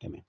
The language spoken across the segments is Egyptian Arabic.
تمام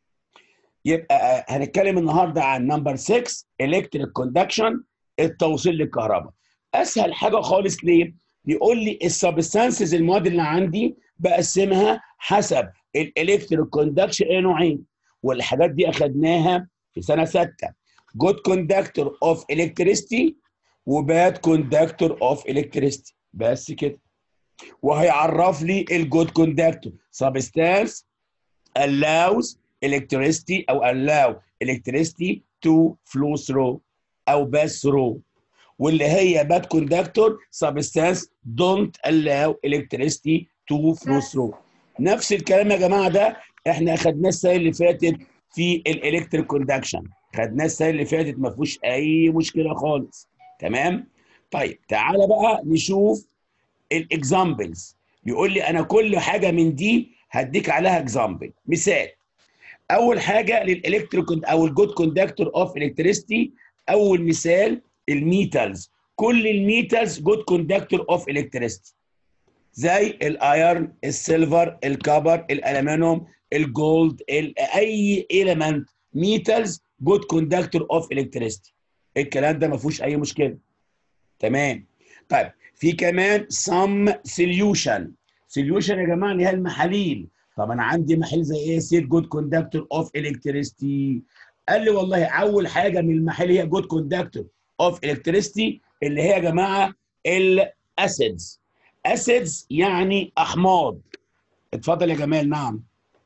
يبقى هنتكلم النهارده عن نمبر 6 الكتريك كوندكشن التوصيل للكهرباء اسهل حاجه خالص ليه بيقول لي السبستانسز المواد اللي عندي بقسمها حسب الالكتريك كوندكشن الى نوعين والحاجات دي اخدناها في سنه سته جود كوندكتور اوف الكتريستي وباد كوندكتور اوف الكتريستي بس كده وهيعرف لي الجود كوندكتور سبستانس allows electricity او allow electricity to flow through او pass through واللي هي bad conductor substance don't allow electricity to flow through نفس الكلام يا جماعه ده احنا اخدناه السنه اللي فاتت في الالكتريك كوندكشن خدناه السنه اللي فاتت ما فيهوش اي مشكله خالص تمام طيب تعالى بقى نشوف الاكزامبلز بيقول لي انا كل حاجه من دي هديك عليها اكزامبل مثال اول حاجه للالكتريك او الجود كوندكتور اوف الكتريستي اول مثال الميتالز كل الميتالز جود كوندكتور اوف الكتريستي زي الايرن السيلفر الكبر الالومنيوم الجولد اي اليمنت ميتالز جود كوندكتور اوف الكتريستي الكلام ده ما فيهوش اي مشكله تمام طيب في كمان سم سوليوشن سوليوشن يا جماعه اللي هي المحاليل طب انا عندي محل زي ايه سيت جود كوندكتور اوف الكتريستي قال لي والله اول حاجه من المحل هي جود كوندكتور اوف الكتريستي اللي هي يا جماعه الاسيدز اسيدز يعني احماض اتفضل يا جمال نعم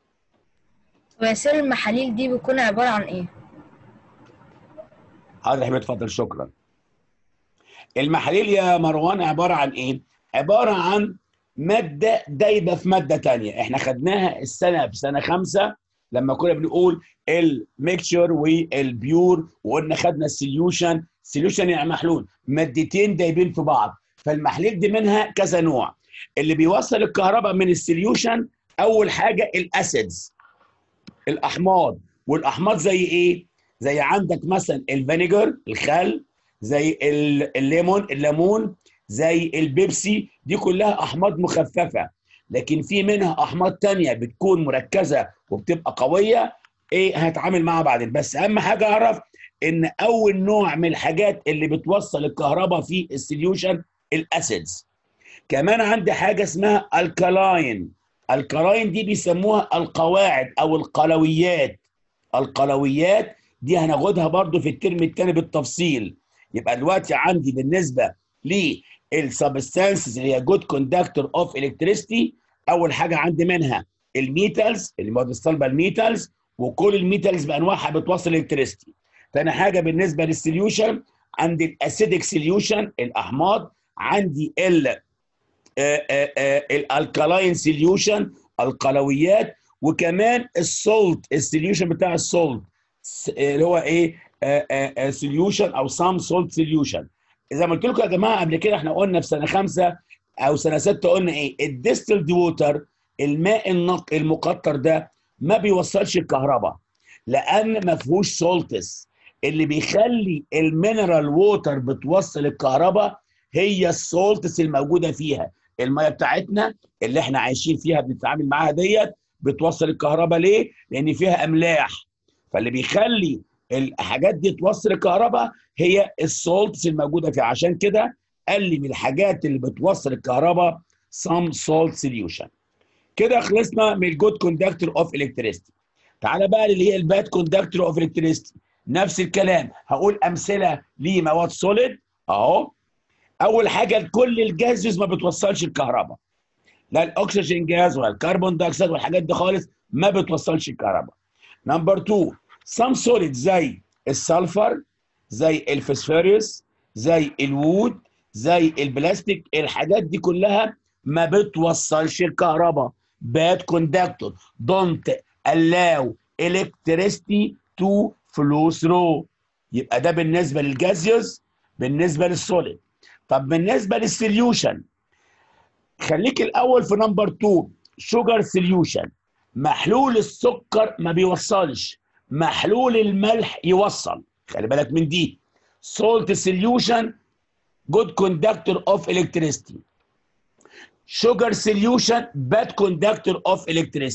وياسير المحاليل دي بتكون عبارة عن ايه؟ حاضر يا حبيبي اتفضل شكرا المحاليل يا مروان عباره عن ايه عباره عن ماده دايبه في ماده تانية احنا خدناها السنه في سنه خمسة لما كنا بنقول الميكشر والبيور وقلنا خدنا السوليوشن السوليوشن يعني محلول مادتين دايبين في بعض فالمحلول دي منها كذا نوع اللي بيوصل الكهرباء من السوليوشن اول حاجه الاسيدز الاحماض والاحماض زي ايه زي عندك مثلا الفينيجر الخل زي الليمون الليمون زي البيبسي دي كلها احماض مخففه لكن في منها احماض تانية بتكون مركزه وبتبقى قويه ايه هنتعامل معاها بعدين بس اهم حاجه اعرف ان اول نوع من الحاجات اللي بتوصل الكهرباء في السوليوشن الاسيدز كمان عندي حاجه اسمها الكلاين الكلاين دي بيسموها القواعد او القلويات القلويات دي هناخدها برضو في الترم الثاني بالتفصيل يبقى دلوقتي عندي بالنسبه للسبستانسز اللي هي جود كوندكتور اوف الكتريستي اول حاجه عندي منها الميتالز المواد الصلبه الميتالز وكل الميتالز بانواعها بتوصل الكتريستي ثاني حاجه بالنسبه للسوليوشن عندي الاسيدك سوليوشن الاحماض عندي ال الالكالاين سوليوشن القلويات وكمان السولت السوليوشن بتاع السولت اللي هو ايه سوليوشن او سام سولت سوليوشن زي ما قلت لكم يا جماعه قبل كده احنا قلنا في سنه خمسه او سنه سته قلنا ايه الديستلد ووتر الماء النقي المقطر ده ما بيوصلش الكهرباء لان ما فيهوش سولتس اللي بيخلي المينرال ووتر بتوصل الكهرباء هي السولتس الموجوده فيها الميه بتاعتنا اللي احنا عايشين فيها بنتعامل معاها ديت بتوصل الكهرباء ليه؟ لان فيها املاح فاللي بيخلي الحاجات دي توصل الكهرباء هي السولتس الموجوده فيها عشان كده قال لي من الحاجات اللي بتوصل الكهرباء some salt solution كده خلصنا من الجود كوندكتور اوف الكتريستي تعالى بقى اللي هي الباد كوندكتور اوف الكتريستي نفس الكلام هقول امثله لمواد سوليد اهو اول حاجه كل الجازز ما بتوصلش الكهرباء لا الاكسجين جاز ولا الكربون دايوكسيد والحاجات دي خالص ما بتوصلش الكهرباء نمبر 2 سام سوليد زي السلفر زي الفسفوريوس زي الوود زي البلاستيك الحاجات دي كلها ما بتوصلش الكهرباء باد كوندكتور دونت allow electricity to flow through يبقى ده بالنسبه للجازيوس بالنسبه للسوليد طب بالنسبه للسوليوشن خليك الاول في نمبر 2 شوجر سوليوشن محلول السكر ما بيوصلش محلول الملح يوصل خلي بالك من دي سولت سوليوشن جود كوندكتور اوف الكتريستي شوجر سوليوشن باد كوندكتور اوف الكتريستي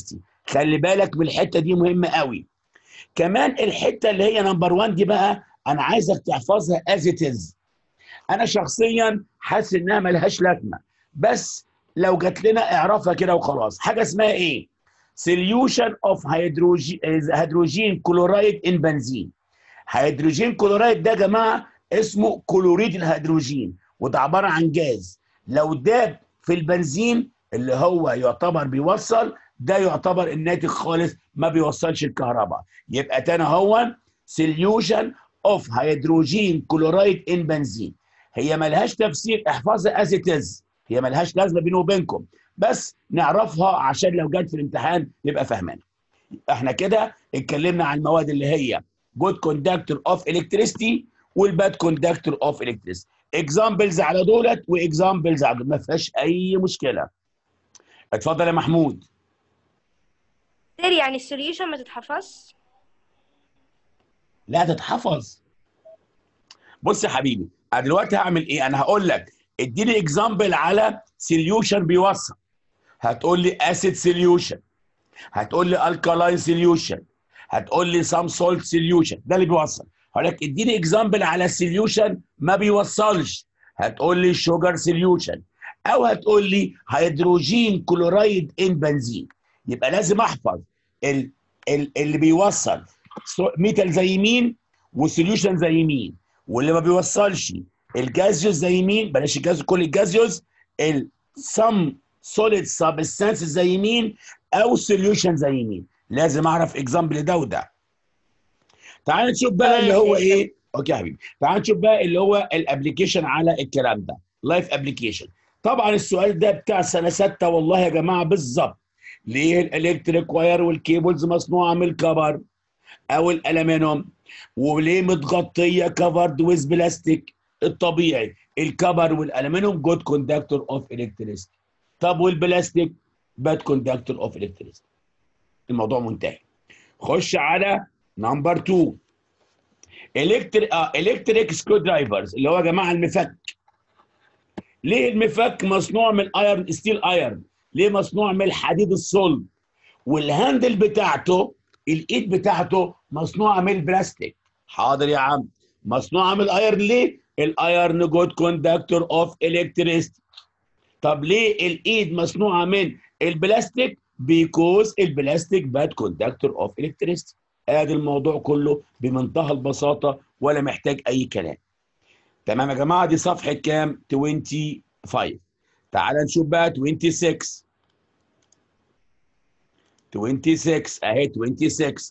خلي بالك من الحته دي مهمه قوي كمان الحته اللي هي نمبر 1 دي بقى انا عايزك تحفظها از ات از انا شخصيا حاسس انها ملهاش لازمه بس لو جات لنا اعرفها كده وخلاص حاجه اسمها ايه solution of hydrogen هيدروجين كلورايد ان بنزين هيدروجين كلورايد ده يا جماعه اسمه كلوريد الهيدروجين وده عباره عن جاز لو داب في البنزين اللي هو يعتبر بيوصل ده يعتبر الناتج خالص ما بيوصلش الكهرباء يبقى تاني هو solution of هيدروجين كلورايد ان بنزين هي ملهاش تفسير احفظها از ات هي ملهاش لازمه بيني وبينكم بس نعرفها عشان لو جت في الامتحان نبقى فاهمينها احنا كده اتكلمنا عن المواد اللي هي good conductor of electricity والباد conductor of electricity examples على دولت واكزامبلز على دولت ما فيهاش اي مشكله اتفضل يا محمود سير يعني السوليوشن ما تتحفظ لا تتحفظ بص يا حبيبي انا دلوقتي هعمل ايه انا هقول لك اديني اكزامبل على سوليوشن بيوصل هتقول لي اسيد سوليوشن هتقول لي الكالاين سوليوشن هتقول لي سام سولت سوليوشن ده اللي بيوصل هقول لك اديني اكزامبل على سوليوشن ما بيوصلش هتقول لي شوجر سوليوشن او هتقول لي هيدروجين كلورايد ان بنزين يبقى لازم احفظ ال ال اللي بيوصل ميتال زي مين وسوليوشن زي مين واللي ما بيوصلش الجازيوس زي مين بلاش الجازيوس كل الجازيوس السم سوليد سبستانس زي مين او سوليوشن زي مين لازم اعرف اكزامبل ده وده تعال نشوف بقى اللي هو ايه اوكي يا حبيبي تعال نشوف بقى اللي هو الابلكيشن على الكلام ده لايف ابلكيشن طبعا السؤال ده بتاع سنه سته والله يا جماعه بالظبط ليه الالكتريك واير والكيبلز مصنوعه من الكبر او الالومنيوم وليه متغطيه كفرد ويز بلاستيك الطبيعي الكبر والالومنيوم جود كوندكتور اوف الكتريستي طب والبلاستيك باد كوندكتور اوف الكتريستي الموضوع منتهي خش على نمبر 2 الكتريك اه الكتريك سكرو درايفرز اللي هو يا جماعه المفك ليه المفك مصنوع من ايرن ستيل ايرن ليه مصنوع من الحديد الصلب والهاندل بتاعته الايد بتاعته مصنوعه من البلاستيك حاضر يا عم مصنوعه من الايرن ليه الايرن جود كوندكتور اوف الكتريستي طب ليه الايد مصنوعه من البلاستيك بيكوز البلاستيك باد كوندكتور اوف الكتريستي ادي الموضوع كله بمنتهى البساطه ولا محتاج اي كلام تمام يا جماعه دي صفحه كام 25 تعال نشوف بقى 26 26 اهي 26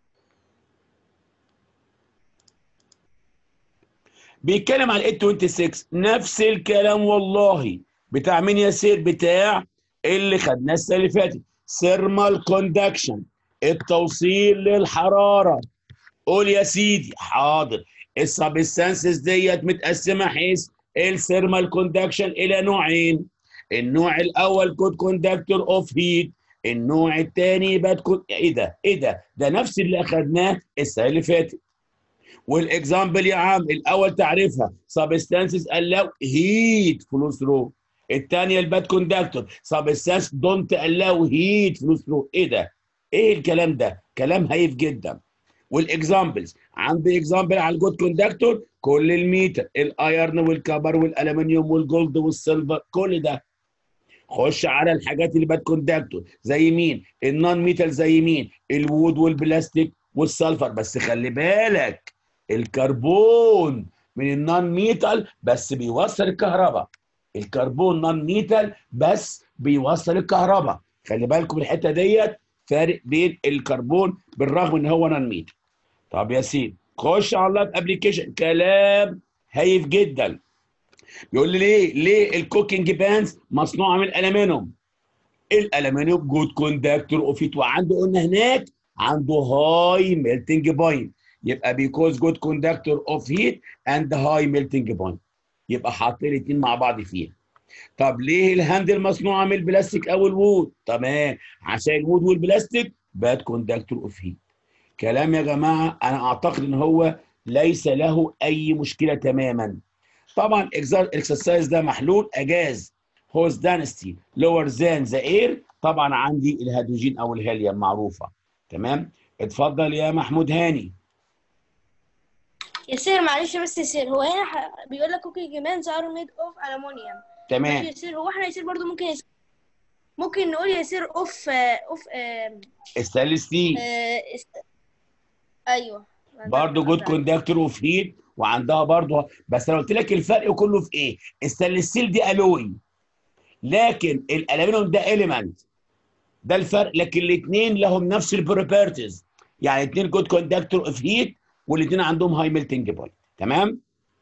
بيتكلم على ايه 26 نفس الكلام والله بتاع مين يا سير بتاع اللي خدناه السنه اللي فاتت ثيرمال كوندكشن التوصيل للحراره قول يا سيدي حاضر السبستانسز ديت متقسمه حيث الثيرمال كوندكشن الى نوعين النوع الاول جود كوندكتور اوف هيت النوع الثاني باد كود ايه ده ايه ده ده نفس اللي اخذناه السنه اللي فاتت والاكزامبل يا عم الاول تعرفها سبستانسز allow هيت فلو ثرو الثانيه الباد كوندكتور سبستانس دونت allow هيت فلو ثرو ايه ده ايه الكلام ده كلام هايف جدا والاكزامبلز عندي اكزامبل على الجود كوندكتور كل الميتر الايرن والكبر والالومنيوم والجولد والسيلفر كل ده خش على الحاجات اللي باد كوندكتور زي مين النون ميتال زي مين الوود والبلاستيك والسلفر بس خلي بالك الكربون من النون ميتال بس بيوصل الكهرباء الكربون نون ميتال بس بيوصل الكهرباء خلي بالكم الحته ديت فارق بين الكربون بالرغم ان هو نون ميتال طب يا سيدي خش على اللاب ابلكيشن كلام هايف جدا بيقول لي ليه ليه الكوكينج بانز مصنوعه من الالومنيوم الالومنيوم جود كوندكتور اوف هيت وعنده قلنا هناك عنده هاي ميلتنج بوينت يبقى بيكوز جود كوندكتور اوف هيت اند هاي ميلتنج بوينت يبقى حاطين الاثنين مع بعض فيها طب ليه الهاندل مصنوعه من البلاستيك او الوود تمام عشان الوود والبلاستيك باد كوندكتور اوف هيت كلام يا جماعه انا اعتقد ان هو ليس له اي مشكله تماما طبعا الاكسرسايز ده محلول اجاز هوز دانستي لور ذان ذا اير طبعا عندي الهيدروجين او الهيليوم معروفه تمام اتفضل يا محمود هاني ياسير معلش بس ياسير هو هنا ح- بيقول لك كوكي جيمانز ار ميد اوف الومنيوم تمام ياسير هو احنا ياسير برضو ممكن ياسير ممكن نقول ياسير اوف اوف ستانلس ستيل ايوه برضه جود كوندكتور اوف هيت وعندها برضه بس انا قلت لك الفرق كله في ايه؟ الستانلس ستيل دي الوي لكن الالومنيوم ده اليمنت ده الفرق لكن الاثنين لهم نفس البروبرتيز يعني اثنين جود كوندكتور اوف هيت والاثنين عندهم هاي ميلتنج بوينت تمام؟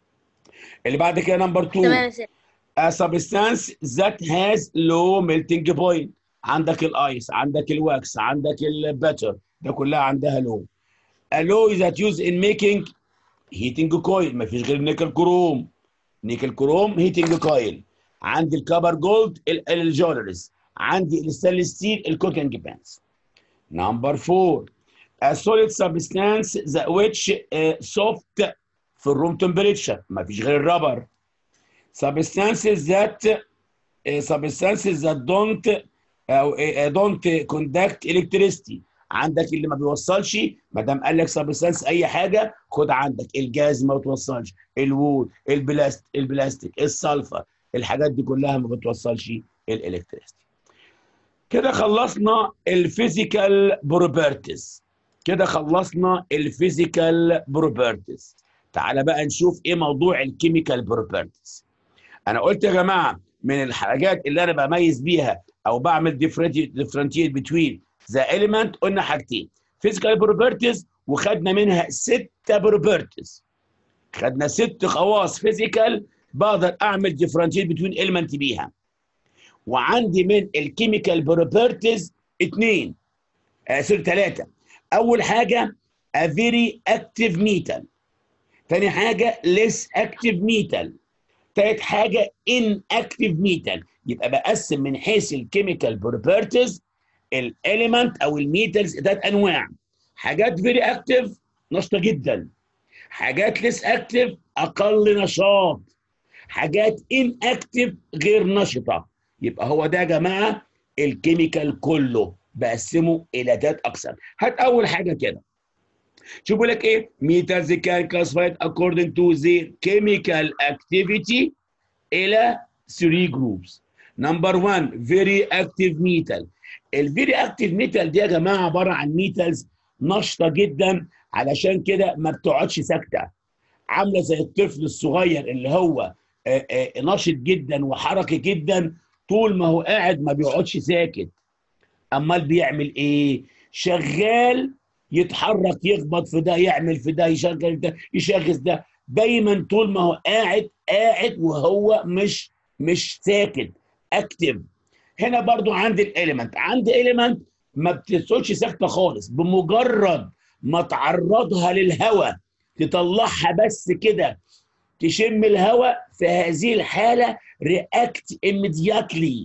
اللي بعد كده نمبر 2 تمام ياسير a substance that has low melting point عندك الايس عندك الواكس عندك البتر ده كلها عندها لو alloy that used in making heating coil ما فيش غير نيكل كروم نيكل كروم هيتنج كويل عندي الكبر جولد الجولرز عندي الستانلس ستيل الكوكينج بانز نمبر 4 a solid substance that which uh, soft في الروم تمبريتشر ما فيش غير الرابر substances that uh, substances that don't uh, uh, don't conduct electricity عندك اللي ما بيوصلش ما دام قال لك سبستانس اي حاجه خد عندك الجاز ما بتوصلش الوود البلاست البلاستيك السلفر الحاجات دي كلها ما بتوصلش الالكتريستي كده خلصنا الفيزيكال بروبرتيز كده خلصنا الفيزيكال بروبرتيز تعالى بقى نشوف ايه موضوع الكيميكال بروبرتيز انا قلت يا جماعه من الحاجات اللي انا بميز بيها او بعمل ديفرنتيت بتوين ذا اليمنت قلنا حاجتين فيزيكال بروبرتيز وخدنا منها ستة بروبرتيز خدنا ست خواص فيزيكال بقدر اعمل ديفرنتيت بتوين اليمنت بيها وعندي من الكيميكال بروبرتيز اثنين آه سوري ثلاثه اول حاجه a very active metal تاني حاجه less active metal تالت حاجه inactive metal يبقى بقسم من حيث الكيميكال بروبرتيز الاليمنت او الميتالز ثلاث انواع حاجات فيري اكتف نشطه جدا حاجات ليس اكتف اقل نشاط حاجات ان اكتف غير نشطه يبقى هو ده يا جماعه الكيميكال كله بقسمه الى ثلاث اقسام هات اول حاجه كده شوفوا لك ايه metals can classified according to their chemical activity الى 3 groups number 1 very active metal الفيري اكتيف ميتال دي يا جماعه عباره عن ميتالز نشطه جدا علشان كده ما بتقعدش ساكته عامله زي الطفل الصغير اللي هو آه، آه، نشط جدا وحركي جدا طول ما هو قاعد ما بيقعدش ساكت امال بيعمل ايه شغال يتحرك يخبط في ده يعمل في ده يشغل ده يشغل ده دايما طول ما هو قاعد قاعد وهو مش مش ساكت اكتف هنا برضو عندي الاليمنت عندي اليمنت ما بتسوقش ساكته خالص بمجرد ما تعرضها للهواء تطلعها بس كده تشم الهواء في هذه الحاله رياكت immediately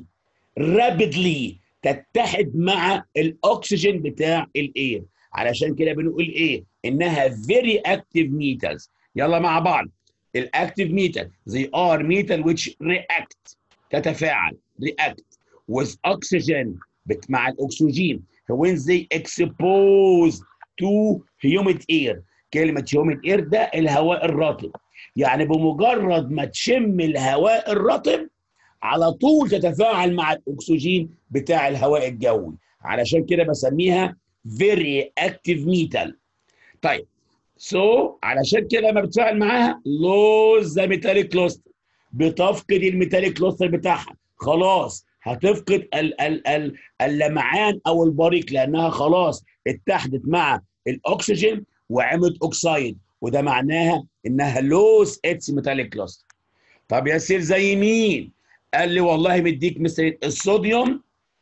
rapidly تتحد مع الاكسجين بتاع الاير علشان كده بنقول ايه انها very active metals يلا مع بعض الاكتيف ميتال they are metal which react تتفاعل react with oxygen بت- مع الاكسجين when they expose to humid air كلمة humid air ده الهواء الرطب يعني بمجرد ما تشم الهواء الرطب على طول تتفاعل مع الاكسجين بتاع الهواء الجوي علشان كده بسميها very active metal طيب سو so, علشان كده لما بتفاعل معاها lose the metallic cluster بتفقد الميتاليك كلوستر بتاعها خلاص هتفقد ال ال ال اللمعان او البريق لانها خلاص اتحدت مع الاكسجين وعملت اوكسايد وده معناها انها لوس اتس ميتاليك كلوستر طب يا سير زي مين قال لي والله مديك مثل الصوديوم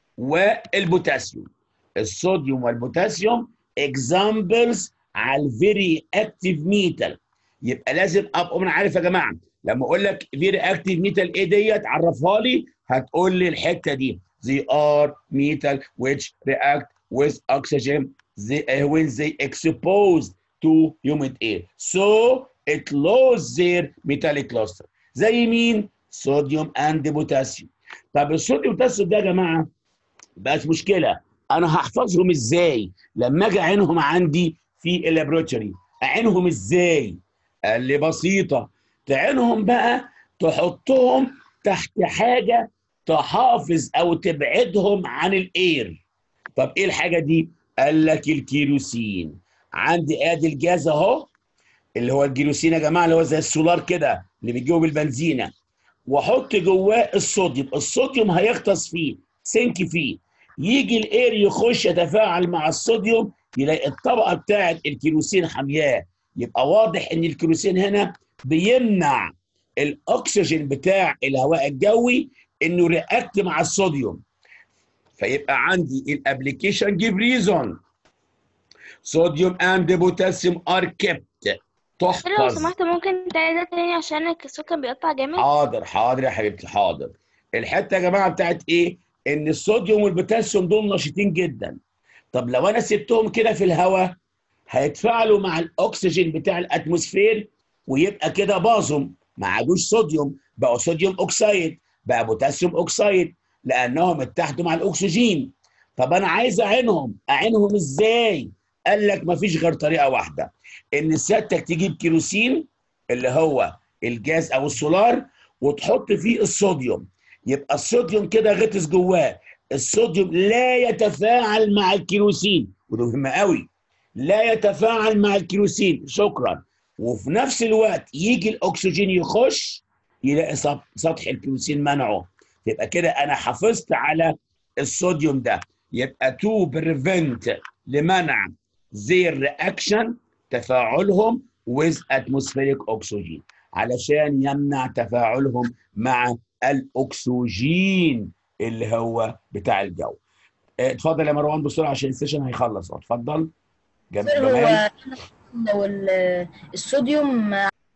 والبوتاسيوم الصوديوم والبوتاسيوم اكزامبلز على الفيري اكتيف ميتال يبقى لازم ابقى انا عارف يا جماعه لما اقول لك فيري اكتيف ميتال ايه ديت عرفها لي هتقول لي الحته دي they are metal which react with oxygen they, uh, when they exposed to humid air so it lose their metallic cluster زي مين صوديوم اند بوتاسيوم طب الصوديوم والبوتاسيوم ده يا جماعه بقت مشكله انا هحفظهم ازاي لما اجي اعينهم عندي في اللابوراتوري اعينهم ازاي قال لي بسيطه تعينهم بقى تحطهم تحت حاجه تحافظ او تبعدهم عن الاير طب ايه الحاجه دي قال لك الكيروسين عندي ادي الجاز اهو اللي هو الجيروسين يا جماعه اللي هو زي السولار كده اللي بيجيبه بالبنزينه واحط جواه الصوديوم الصوديوم هيغطس فيه سنك فيه يجي الاير يخش يتفاعل مع الصوديوم يلاقي الطبقه بتاعه الكيروسين حامياه يبقى واضح ان الكيروسين هنا بيمنع الاكسجين بتاع الهواء الجوي انه رياكت مع الصوديوم فيبقى عندي الابلكيشن جيف ريزون صوديوم اند بوتاسيوم ار كيبت لو تحفظ سمحت ممكن تعيد ده تاني عشان الصوت كان بيقطع جامد حاضر حاضر يا حبيبتي حاضر الحته يا جماعه بتاعت ايه ان الصوديوم والبوتاسيوم دول نشيطين جدا طب لو انا سبتهم كده في الهواء هيتفاعلوا مع الاكسجين بتاع الاتموسفير ويبقى كده باظوا ما عادوش صوديوم بقوا صوديوم اوكسايد بقى بوتاسيوم اوكسايد لانهم اتحدوا مع الاكسجين طب انا عايز اعينهم اعينهم ازاي قال لك مفيش غير طريقه واحده ان سيادتك تجيب كيروسين اللي هو الجاز او السولار وتحط فيه الصوديوم يبقى الصوديوم كده غطس جواه الصوديوم لا يتفاعل مع الكيروسين وده مهم قوي لا يتفاعل مع الكيروسين شكرا وفي نفس الوقت يجي الاكسجين يخش يلاقي سط- سطح الكيروسين منعه يبقى كده انا حافظت على الصوديوم ده يبقى تو بريفنت لمنع زير رياكشن تفاعلهم with atmospheric oxygen علشان يمنع تفاعلهم مع الاكسجين اللي هو بتاع الجو اه، اتفضل يا مروان بسرعه عشان السيشن هيخلص اه، اتفضل جم- سر جمال هو لو ال- الصوديوم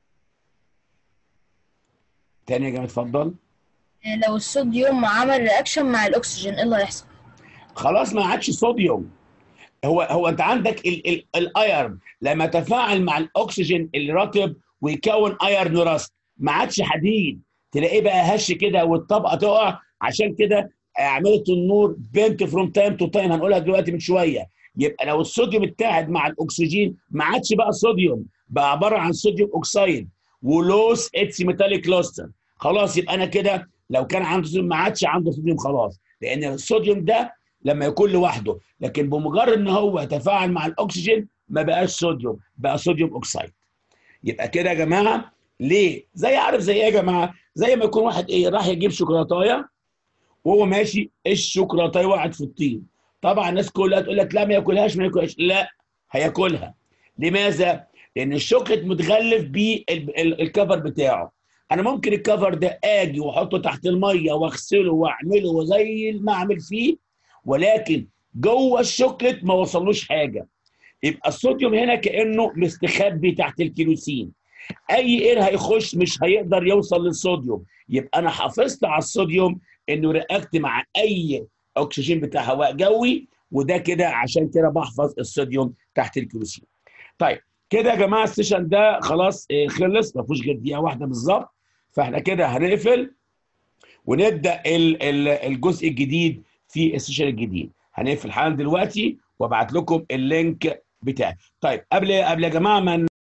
تاني يا جماعه اتفضل لو الصوديوم عمل رياكشن مع الاكسجين ايه اللي هيحصل؟ خلاص ما عادش صوديوم هو هو انت عندك ال- ال- الايرن لما تفاعل مع الاكسجين الرطب ويكون ايرن راست ما عادش حديد تلاقيه بقى هش كده والطبقه تقع عشان كده اعمده النور بنت فروم تايم تو تايم هنقولها دلوقتي من شويه يبقى لو الصوديوم اتحد مع الاكسجين ما عادش بقى صوديوم بقى عباره عن صوديوم اوكسايد ولوس اتس ميتاليك لوستر خلاص يبقى انا كده لو كان عنده صوديوم ما عادش عنده صوديوم خلاص لان الصوديوم ده لما يكون لوحده لكن بمجرد ان هو يتفاعل مع الاكسجين ما بقاش صوديوم بقى صوديوم اوكسايد يبقى كده يا جماعه ليه زي عارف زي ايه يا جماعه زي ما يكون واحد ايه راح يجيب شوكولاتايه وهو ماشي الشوكولاتايه وقعت في الطين طبعا الناس كلها تقول لك لا ما ياكلهاش ما ياكلهاش لا هياكلها لماذا لان الشوكليت متغلف بالكفر بتاعه انا ممكن الكفر ده اجي واحطه تحت الميه واغسله واعمله وزي ما اعمل فيه ولكن جوه الشوكليت ما وصلوش حاجه يبقى الصوديوم هنا كانه مستخبي تحت الكيروسين اي اير هيخش مش هيقدر يوصل للصوديوم يبقى انا حافظت على الصوديوم انه رياكت مع اي اكسجين بتاع هواء جوي وده كده عشان كده بحفظ الصوديوم تحت الكيروسين طيب كده يا جماعه السيشن ده خلاص آه، خلص ما فيهوش غير دقيقه واحده بالظبط فاحنا كده هنقفل ونبدا ال- ال- الجزء الجديد في السيشن الجديد هنقفل حالا دلوقتي وابعت لكم اللينك بتاعي طيب قبل قبل يا جماعه ما